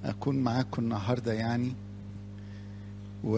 أكون معاكم النهاردة يعني و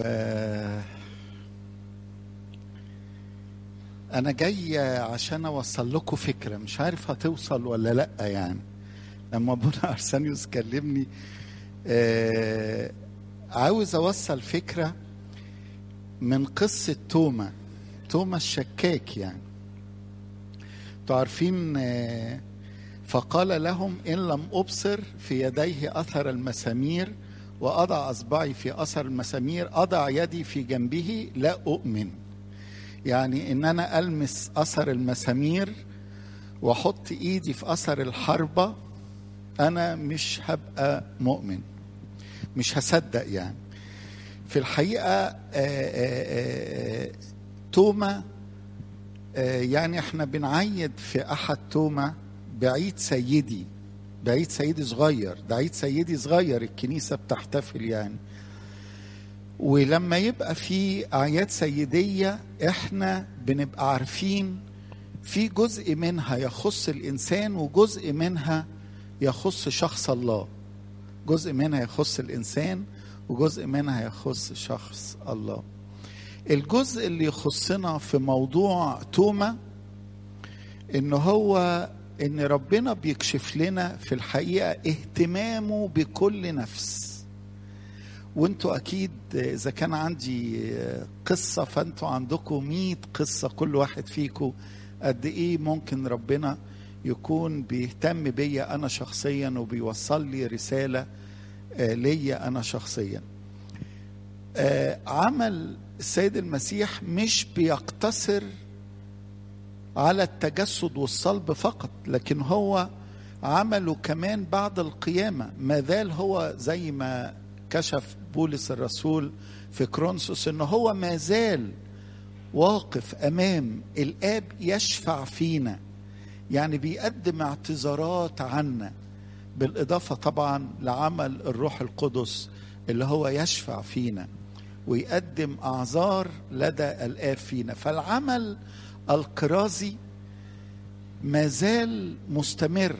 أنا جاي عشان أوصل لكم فكرة مش عارف هتوصل ولا لأ يعني لما أبونا أرسانيوس كلمني آه عاوز أوصل فكرة من قصة توما توما الشكاك يعني انتوا عارفين آه فقال لهم إن لم أبصر في يديه أثر المسامير وأضع أصبعي في أثر المسامير أضع يدي في جنبه لا أؤمن يعني إن أنا ألمس أثر المسامير وأحط إيدي في أثر الحربة أنا مش هبقى مؤمن مش هصدق يعني في الحقيقة آآ آآ توما يعني احنا بنعيد في أحد توما بعيد سيدي بعيد سيدي صغير ده عيد سيدي صغير الكنيسة بتحتفل يعني ولما يبقى في أعياد سيدية احنا بنبقى عارفين في جزء منها يخص الإنسان وجزء منها يخص شخص الله جزء منها يخص الإنسان وجزء منها يخص شخص الله الجزء اللي يخصنا في موضوع توما ان هو ان ربنا بيكشف لنا في الحقيقه اهتمامه بكل نفس وانتوا اكيد اذا كان عندي قصه فانتوا عندكم مئة قصه كل واحد فيكم قد ايه ممكن ربنا يكون بيهتم بيا انا شخصيا وبيوصل لي رساله ليا انا شخصيا عمل السيد المسيح مش بيقتصر على التجسد والصلب فقط لكن هو عمله كمان بعد القيامة ما زال هو زي ما كشف بولس الرسول في كرونسوس ان هو ما زال واقف امام الاب يشفع فينا يعني بيقدم اعتذارات عنا بالاضافه طبعا لعمل الروح القدس اللي هو يشفع فينا ويقدم اعذار لدى الاب فينا فالعمل القرازي ما زال مستمر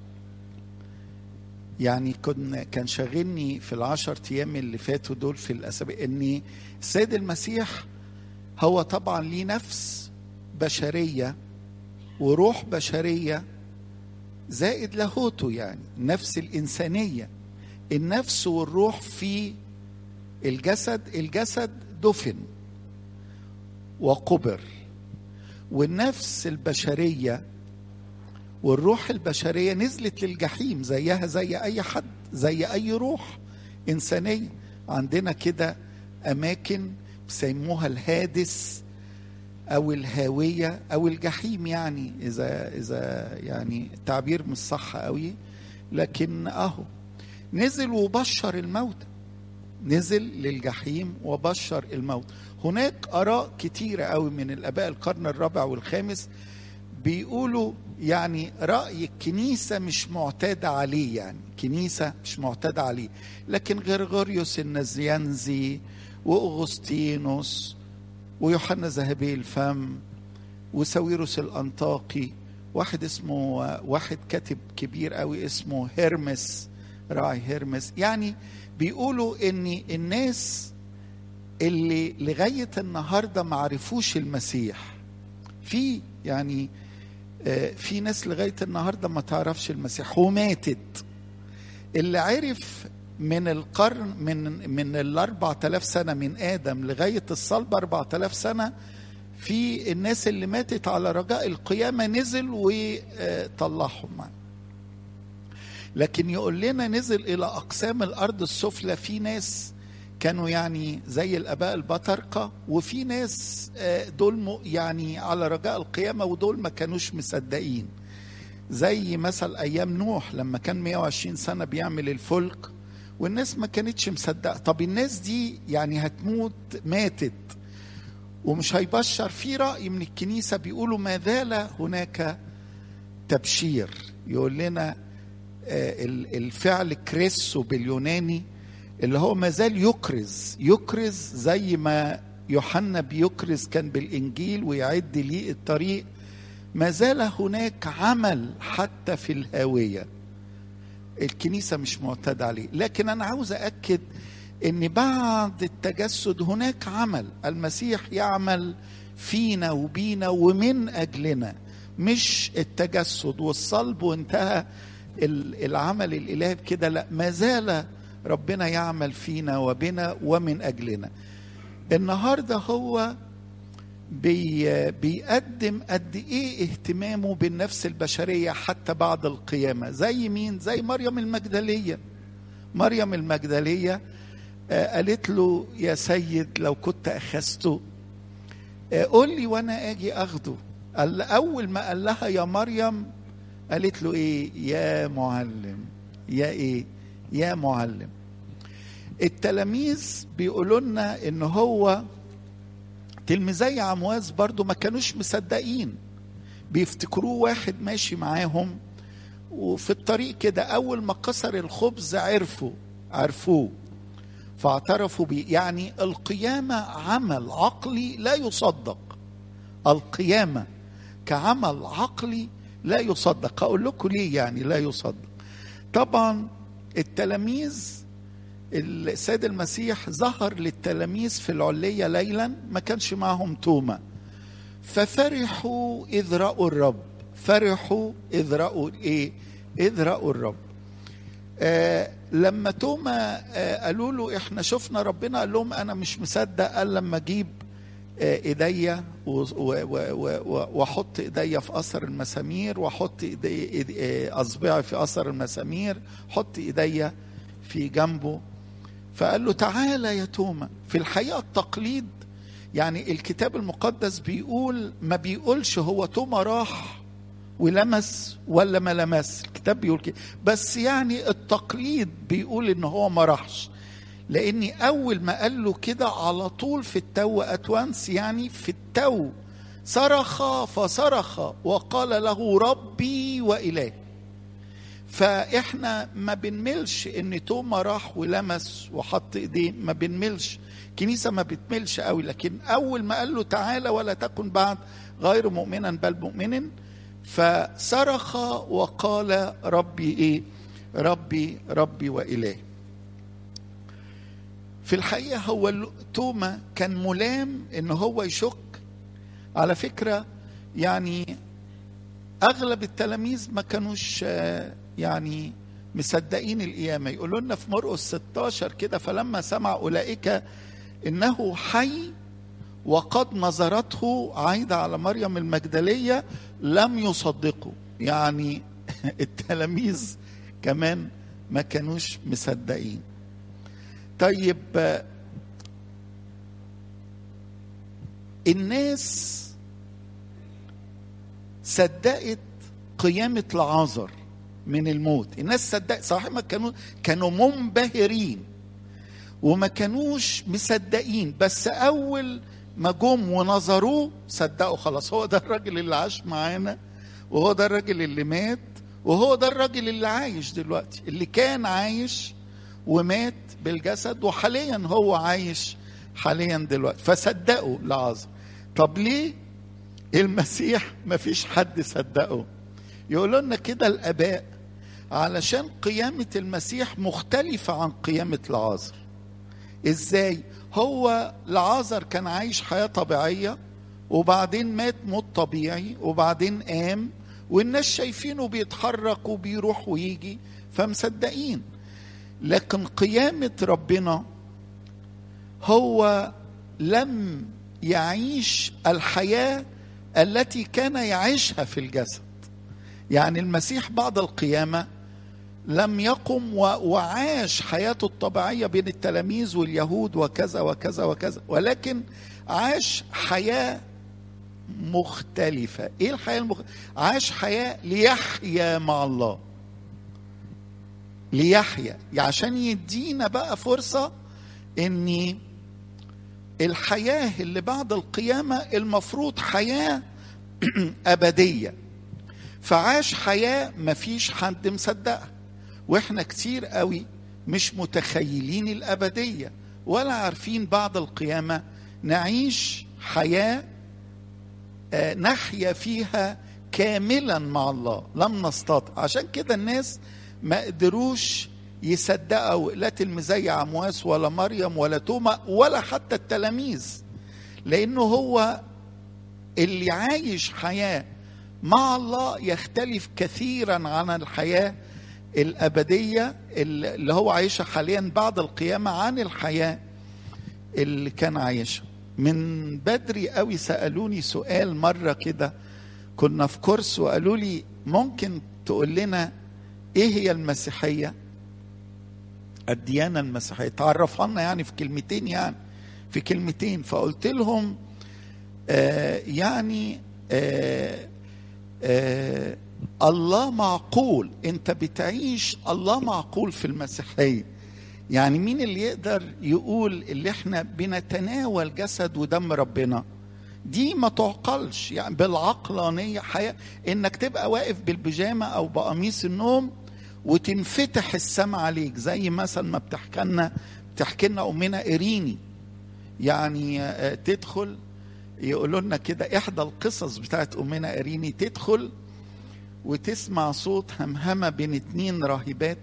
يعني كن كان شاغلني في العشر ايام اللي فاتوا دول في الاسابيع ان السيد المسيح هو طبعا ليه نفس بشريه وروح بشريه زائد لاهوته يعني نفس الانسانيه النفس والروح في الجسد الجسد دفن وقبر والنفس البشريه والروح البشريه نزلت للجحيم زيها زي اي حد زي اي روح انسانيه عندنا كده اماكن بيسموها الهادس او الهاويه او الجحيم يعني اذا اذا يعني التعبير مش صح قوي لكن اهو نزل وبشر الموت نزل للجحيم وبشر الموت هناك اراء كتيره قوي من الاباء القرن الرابع والخامس بيقولوا يعني راي الكنيسه مش معتاده عليه يعني كنيسه مش معتاده عليه لكن غرغوريوس النزيانزي واغسطينوس ويوحنا ذهبي الفم وساويروس الانطاقي واحد اسمه واحد كاتب كبير قوي اسمه هيرمس راعي هيرمس يعني بيقولوا ان الناس اللي لغايه النهارده ما عرفوش المسيح في يعني في ناس لغايه النهارده ما تعرفش المسيح وماتت اللي عرف من القرن من من ال 4000 سنه من ادم لغايه الصلب 4000 سنه في الناس اللي ماتت على رجاء القيامه نزل وطلعهم لكن يقول لنا نزل الى اقسام الارض السفلى في ناس كانوا يعني زي الاباء البطرقه وفي ناس دول يعني على رجاء القيامه ودول ما كانوش مصدقين زي مثل ايام نوح لما كان 120 سنه بيعمل الفلك والناس ما كانتش مصدقه طب الناس دي يعني هتموت ماتت ومش هيبشر في راي من الكنيسه بيقولوا ما زال هناك تبشير يقول لنا الفعل كريسو باليوناني اللي هو ما زال يكرز يكرز زي ما يوحنا بيكرز كان بالانجيل ويعد ليه الطريق ما زال هناك عمل حتى في الهاويه الكنيسة مش معتاد عليه لكن أنا عاوز أكد أن بعد التجسد هناك عمل المسيح يعمل فينا وبينا ومن أجلنا مش التجسد والصلب وانتهى العمل الإلهي بكده لا ما زال ربنا يعمل فينا وبنا ومن أجلنا النهاردة هو بي بيقدم قد ايه اهتمامه بالنفس البشريه حتى بعد القيامه زي مين زي مريم المجدليه مريم المجدليه آه قالت له يا سيد لو كنت اخذته آه قول لي وانا اجي اخده قال اول ما قال لها يا مريم قالت له ايه يا معلم يا ايه يا معلم التلاميذ بيقولوا لنا ان هو تلميذي عمواس برضو ما كانوش مصدقين بيفتكروه واحد ماشي معاهم وفي الطريق كده اول ما كسر الخبز عرفوا عرفوه فاعترفوا بيه يعني القيامة عمل عقلي لا يصدق القيامة كعمل عقلي لا يصدق أقول لكم ليه يعني لا يصدق طبعا التلاميذ السيد المسيح ظهر للتلاميذ في العلية ليلا ما كانش معهم توما ففرحوا إذ رأوا الرب فرحوا إذ رأوا إيه إذ رأوا الرب آه لما توما آه قالوا له احنا شفنا ربنا قال لهم انا مش مصدق قال لما اجيب آه ايديا واحط ايديا في اثر المسامير واحط اصبعي في اثر المسامير حط ايديا في جنبه فقال له تعالى يا توما في الحقيقه التقليد يعني الكتاب المقدس بيقول ما بيقولش هو توما راح ولمس ولا ما لمس الكتاب بيقول كده بس يعني التقليد بيقول ان هو ما راحش لاني اول ما قال له كده على طول في التو اتوانس يعني في التو صرخ فصرخ وقال له ربي والهي فاحنا ما بنملش ان توما راح ولمس وحط ايديه ما بنملش كنيسة ما بتملش قوي لكن اول ما قال له تعالى ولا تكن بعد غير مؤمنا بل مؤمن فصرخ وقال ربي ايه ربي ربي والهي في الحقيقة هو توما كان ملام ان هو يشك على فكرة يعني اغلب التلاميذ ما كانوش يعني مصدقين القيامة يقولوا لنا في مرقس 16 كده فلما سمع أولئك إنه حي وقد نظرته عايدة على مريم المجدلية لم يصدقوا يعني التلاميذ كمان ما كانوش مصدقين طيب الناس صدقت قيامة لعازر من الموت الناس صدق صحيح ما كانوا كانوا منبهرين وما كانوش مصدقين بس اول ما جم ونظروه صدقوا خلاص هو ده الراجل اللي عاش معانا وهو ده الراجل اللي مات وهو ده الراجل اللي عايش دلوقتي اللي كان عايش ومات بالجسد وحاليا هو عايش حاليا دلوقتي فصدقوا لعازر طب ليه المسيح ما فيش حد صدقه يقولوا لنا كده الاباء علشان قيامة المسيح مختلفة عن قيامة لعازر ازاي هو لعازر كان عايش حياة طبيعية وبعدين مات موت طبيعي وبعدين قام والناس شايفينه بيتحرك وبيروح ويجي فمصدقين لكن قيامة ربنا هو لم يعيش الحياة التي كان يعيشها في الجسد يعني المسيح بعد القيامة لم يقم وعاش حياته الطبيعية بين التلاميذ واليهود وكذا وكذا وكذا ولكن عاش حياة مختلفة ايه الحياة المختلفة عاش حياة ليحيا مع الله ليحيا عشان يدينا بقى فرصة ان الحياة اللي بعد القيامة المفروض حياة أبدية فعاش حياة مفيش حد مصدقها واحنا كتير قوي مش متخيلين الأبدية ولا عارفين بعد القيامة نعيش حياة نحيا فيها كاملا مع الله لم نستطع عشان كده الناس ما قدروش يصدقوا لا تلميذي عمواس ولا مريم ولا توما ولا حتى التلاميذ لانه هو اللي عايش حياه مع الله يختلف كثيرا عن الحياه الابديه اللي هو عايشها حاليا بعد القيامه عن الحياه اللي كان عايشها من بدري قوي سالوني سؤال مره كده كنا في كورس وقالوا لي ممكن تقول لنا ايه هي المسيحيه الديانه المسيحيه تعرفها لنا يعني في كلمتين يعني في كلمتين فقلت لهم آه يعني آه آه الله معقول انت بتعيش الله معقول في المسيحيه يعني مين اللي يقدر يقول اللي احنا بنتناول جسد ودم ربنا دي ما تعقلش يعني بالعقلانيه حياه انك تبقى واقف بالبيجامه او بقميص النوم وتنفتح السماء عليك زي مثلا ما بتحكي لنا بتحكي لنا امنا ايريني يعني تدخل يقولوا لنا كده احدى القصص بتاعت امنا ايريني تدخل وتسمع صوت همهمه بين اتنين راهبات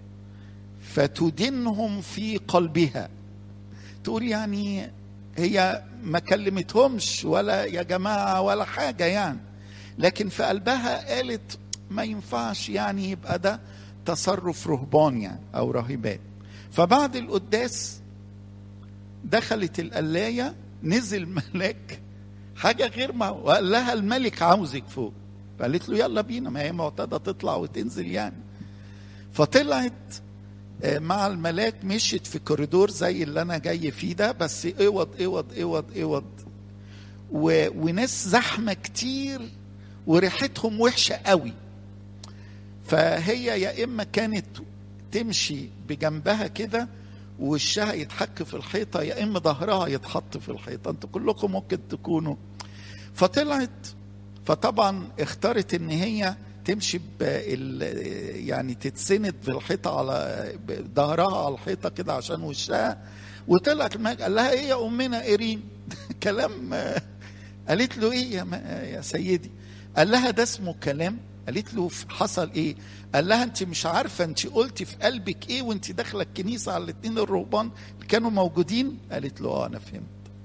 فتدنهم في قلبها تقول يعني هي ما كلمتهمش ولا يا جماعه ولا حاجه يعني لكن في قلبها قالت ما ينفعش يعني يبقى ده تصرف رهبان يعني او راهبات فبعد القداس دخلت القلايه نزل ملاك حاجه غير ما وقال لها الملك عاوزك فوق فقالت له يلا بينا ما هي معتاده تطلع وتنزل يعني فطلعت مع الملاك مشيت في كوريدور زي اللي انا جاي فيه ده بس اوض اوض اوض اوض و... وناس زحمه كتير وريحتهم وحشه قوي فهي يا اما كانت تمشي بجنبها كده ووشها يتحك في الحيطه يا اما ظهرها يتحط في الحيطه انتوا كلكم ممكن تكونوا فطلعت فطبعا اختارت ان هي تمشي يعني تتسند في الحيطه على ظهرها على الحيطه كده عشان وشها وطلعت الملك قال لها ايه يا امنا ايرين كلام قالت له ايه يا, يا سيدي قال لها ده اسمه كلام قالت له حصل ايه قال لها انت مش عارفه انت قلتي في قلبك ايه وانت داخله الكنيسه على الاثنين الرهبان اللي كانوا موجودين قالت له اه انا فهمت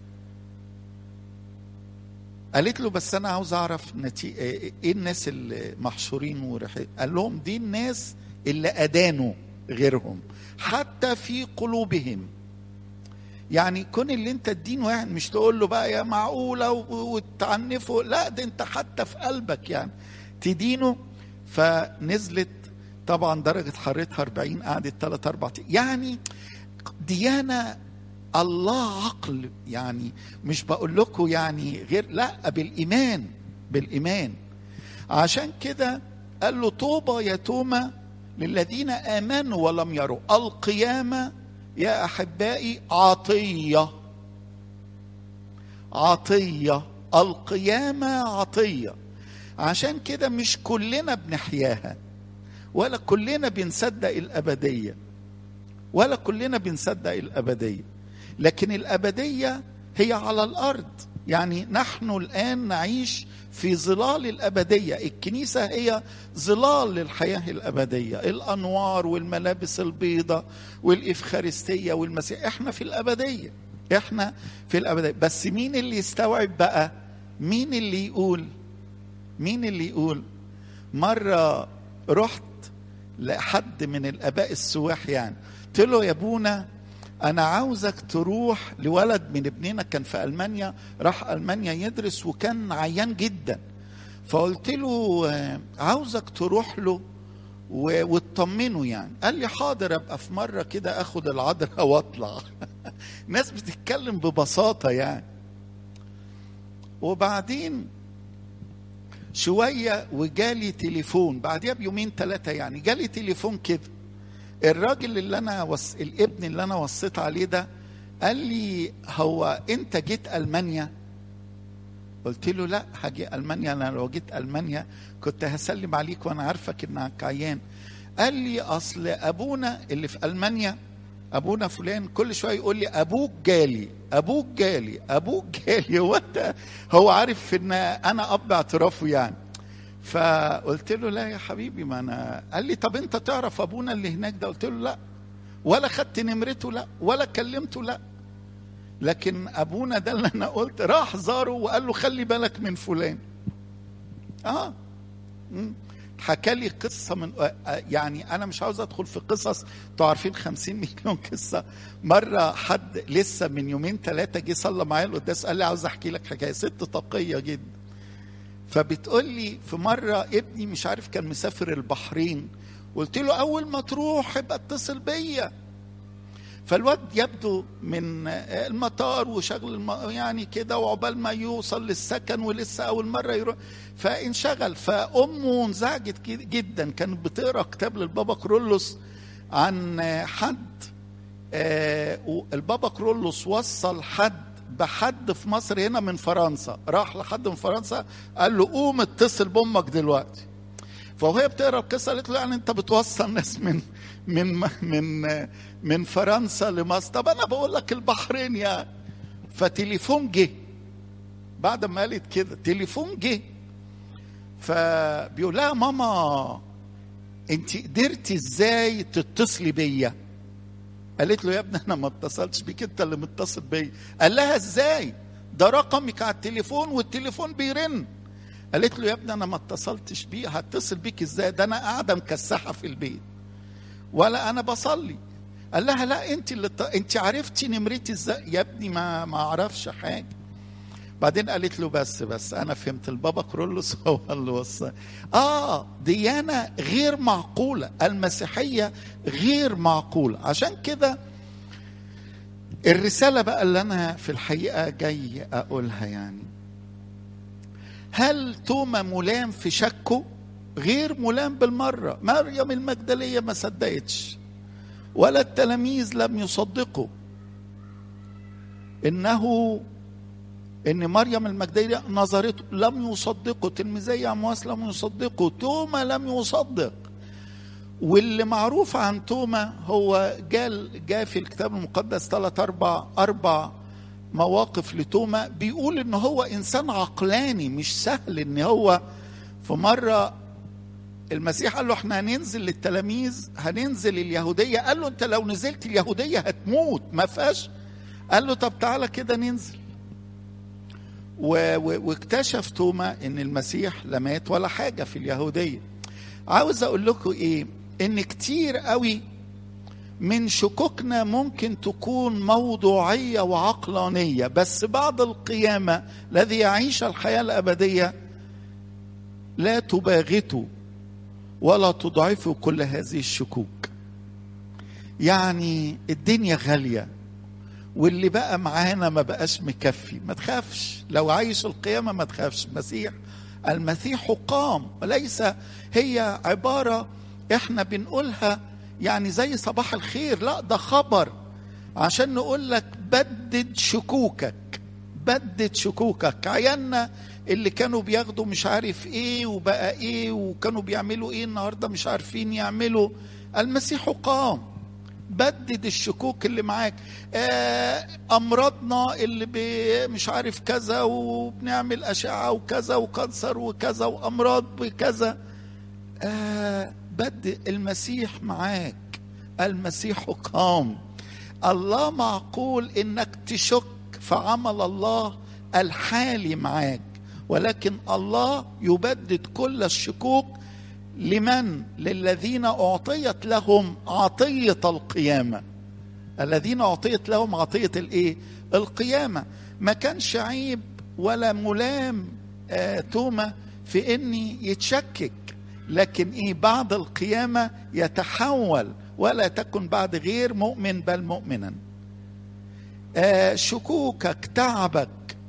قالت له بس انا عاوز اعرف نتي... ايه الناس اللي محشورين ورحي... قال لهم دي الناس اللي ادانوا غيرهم حتى في قلوبهم يعني كون اللي انت تدين واحد مش تقول له بقى يا معقوله وتعنفه لا ده انت حتى في قلبك يعني تدينه فنزلت طبعا درجة حرارتها 40 قعدت 3 4 يعني ديانة الله عقل يعني مش بقول لكم يعني غير لا بالإيمان بالإيمان عشان كده قال له طوبى يا توما للذين آمنوا ولم يروا القيامة يا أحبائي عطية عطية القيامة عطية عشان كده مش كلنا بنحياها ولا كلنا بنصدق الأبدية ولا كلنا بنصدق الأبدية لكن الأبدية هي على الأرض يعني نحن الآن نعيش في ظلال الأبدية الكنيسة هي ظلال للحياة الأبدية الأنوار والملابس البيضاء والإفخارستية والمسيح إحنا في الأبدية إحنا في الأبدية بس مين اللي يستوعب بقى مين اللي يقول مين اللي يقول مرة رحت لحد من الآباء السواح يعني قلت له يا ابونا أنا عاوزك تروح لولد من ابننا كان في ألمانيا راح ألمانيا يدرس وكان عيان جدا فقلت له عاوزك تروح له وتطمنه يعني قال لي حاضر ابقى في مره كده اخد العذراء واطلع ناس بتتكلم ببساطه يعني وبعدين شويه وجالي تليفون بعديها بيومين ثلاثه يعني جالي تليفون كده الراجل اللي انا وص... الابن اللي انا وصيت عليه ده قال لي هو انت جيت المانيا قلت له لا هاجي المانيا انا لو جيت المانيا كنت هسلم عليك وانا عارفك انك عيان قال لي اصل ابونا اللي في المانيا ابونا فلان كل شويه يقول لي ابوك جالي ابوك جالي ابوك جالي هو انت هو عارف ان انا اب اعترافه يعني فقلت له لا يا حبيبي ما انا قال لي طب انت تعرف ابونا اللي هناك ده قلت له لا ولا خدت نمرته لا ولا كلمته لا لكن ابونا ده اللي انا قلت راح زاره وقال له خلي بالك من فلان اه مم. حكى لي قصة من يعني أنا مش عاوز أدخل في قصص أنتوا عارفين 50 مليون قصة مرة حد لسه من يومين ثلاثة جه صلى معايا القداس قال لي عاوز أحكي لك حكاية ست تقية جدا فبتقول لي في مرة ابني مش عارف كان مسافر البحرين قلت له أول ما تروح ابقى اتصل بيا فالواد يبدو من المطار وشغل الم... يعني كده وعقبال ما يوصل للسكن ولسه اول مره يروح فانشغل فامه انزعجت جدا كانت بتقرا كتاب للبابا كرولوس عن حد آه البابا كرولوس وصل حد بحد في مصر هنا من فرنسا راح لحد من فرنسا قال له قوم اتصل بامك دلوقتي فوهي بتقرا القصه قالت له يعني انت بتوصل ناس من من من من فرنسا لمصر طب انا بقول لك البحرين يعني فتليفون جه بعد ما قالت كده تليفون جه فبيقول لها ماما انت قدرتي ازاي تتصلي بيا قالت له يا ابني انا ما اتصلتش بيك انت اللي متصل بيا قال لها ازاي ده رقمك على التليفون والتليفون بيرن قالت له يا ابني انا ما اتصلتش بيه هتصل بيك ازاي ده انا قاعده مكسحه في البيت ولا انا بصلي قال لها لا انت اللي ط... انت عرفتي نمرتي ازاي يا ابني ما ما اعرفش حاجه بعدين قالت له بس بس انا فهمت البابا كرولوس هو اللي وصل اه ديانه غير معقوله المسيحيه غير معقوله عشان كده الرساله بقى اللي انا في الحقيقه جاي اقولها يعني هل توما ملام في شكه غير ملام بالمرة مريم المجدلية ما صدقتش ولا التلاميذ لم يصدقوا إنه إن مريم المجدلية نظرته لم يصدقوا تلميذي عمواس لم يصدقوا توما لم يصدق واللي معروف عن توما هو جال جاء في الكتاب المقدس ثلاث أربع أربع مواقف لتوما بيقول إن هو إنسان عقلاني مش سهل إن هو في مرة المسيح قال له احنا هننزل للتلاميذ هننزل اليهوديه قال له انت لو نزلت اليهوديه هتموت ما فيهاش قال له طب تعالى كده ننزل و... و... واكتشف توما ان المسيح لا مات ولا حاجه في اليهوديه عاوز اقول لكم ايه ان كتير قوي من شكوكنا ممكن تكون موضوعيه وعقلانيه بس بعد القيامه الذي يعيش الحياه الابديه لا تباغته ولا تضعفوا كل هذه الشكوك يعني الدنيا غالية واللي بقى معانا ما بقاش مكفي ما تخافش لو عايش القيامة ما تخافش المسيح المسيح قام وليس هي عبارة احنا بنقولها يعني زي صباح الخير لا ده خبر عشان نقول لك بدد شكوكك بدد شكوكك عيالنا اللي كانوا بياخدوا مش عارف ايه وبقى ايه وكانوا بيعملوا ايه النهارده مش عارفين يعملوا المسيح قام بدد الشكوك اللي معاك آه امراضنا اللي مش عارف كذا وبنعمل اشعه وكذا وكانسر وكذا وامراض بكذا آه بدد المسيح معاك المسيح قام الله معقول انك تشك في عمل الله الحالي معاك ولكن الله يبدد كل الشكوك لمن للذين اعطيت لهم عطيه القيامه الذين اعطيت لهم عطيه الايه القيامه ما كانش عيب ولا ملام آه توما في اني يتشكك لكن ايه بعد القيامه يتحول ولا تكن بعد غير مؤمن بل مؤمنا آه شكوكك تعبك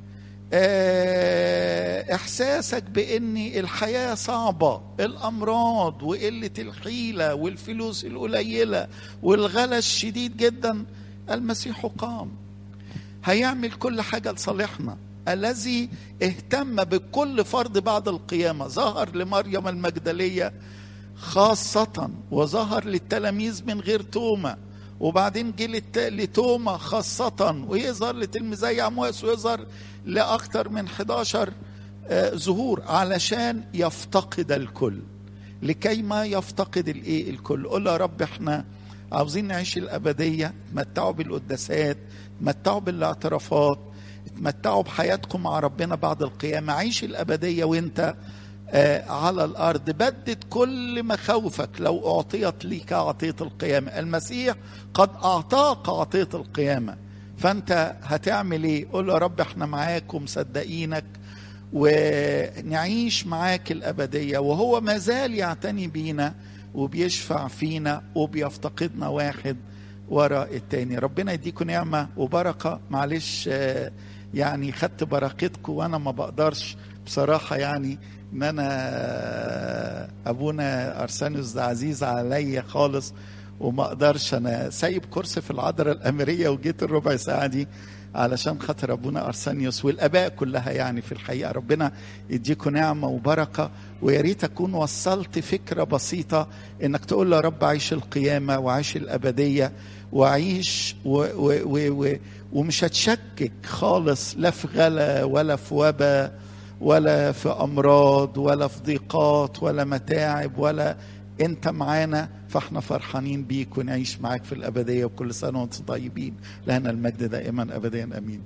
احساسك بان الحياه صعبه الامراض وقله الحيله والفلوس القليله والغلا الشديد جدا المسيح قام هيعمل كل حاجه لصالحنا الذي اهتم بكل فرد بعد القيامه ظهر لمريم المجدليه خاصه وظهر للتلاميذ من غير توما وبعدين جه لتوما خاصة ويظهر لتلميذي عمواس ويظهر لأكثر من 11 آه، ظهور علشان يفتقد الكل لكي ما يفتقد الايه الكل قول يا رب احنا عاوزين نعيش الابديه تمتعوا بالقداسات تمتعوا بالاعترافات تمتعوا بحياتكم مع ربنا بعد القيامه عيش الابديه وانت آه، على الارض بدد كل مخاوفك لو اعطيت ليك عطيه القيامه المسيح قد اعطاك عطيه القيامه فانت هتعمل ايه قول يا رب احنا معاك ومصدقينك ونعيش معاك الابديه وهو ما زال يعتني بينا وبيشفع فينا وبيفتقدنا واحد وراء التاني ربنا يديكم نعمه وبركه معلش آه، يعني خدت بركتكم وانا ما بقدرش بصراحه يعني ان انا ابونا ارسانيوس ده عزيز عليا خالص وما اقدرش انا سايب كرسي في العذراء الاميريه وجيت الربع ساعه دي علشان خاطر ابونا ارسانيوس والاباء كلها يعني في الحقيقه ربنا يديكم نعمه وبركه ويا ريت اكون وصلت فكره بسيطه انك تقول له يا رب عيش القيامه وعيش الابديه وعيش و و و و ومش هتشكك خالص لا في غلا ولا في وبا ولا في امراض ولا في ضيقات ولا متاعب ولا انت معانا فاحنا فرحانين بيك ونعيش معاك في الابديه وكل سنه وانتم طيبين لنا المجد دائما ابديا امين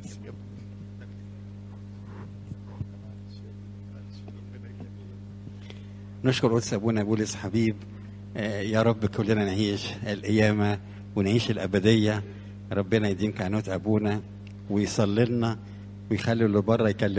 نشكر قدس ابونا بولس حبيب آه، يا رب كلنا نعيش القيامه ونعيش الابديه ربنا يديم كعنوت ابونا ويصلي لنا ويخلي اللي بره يكلم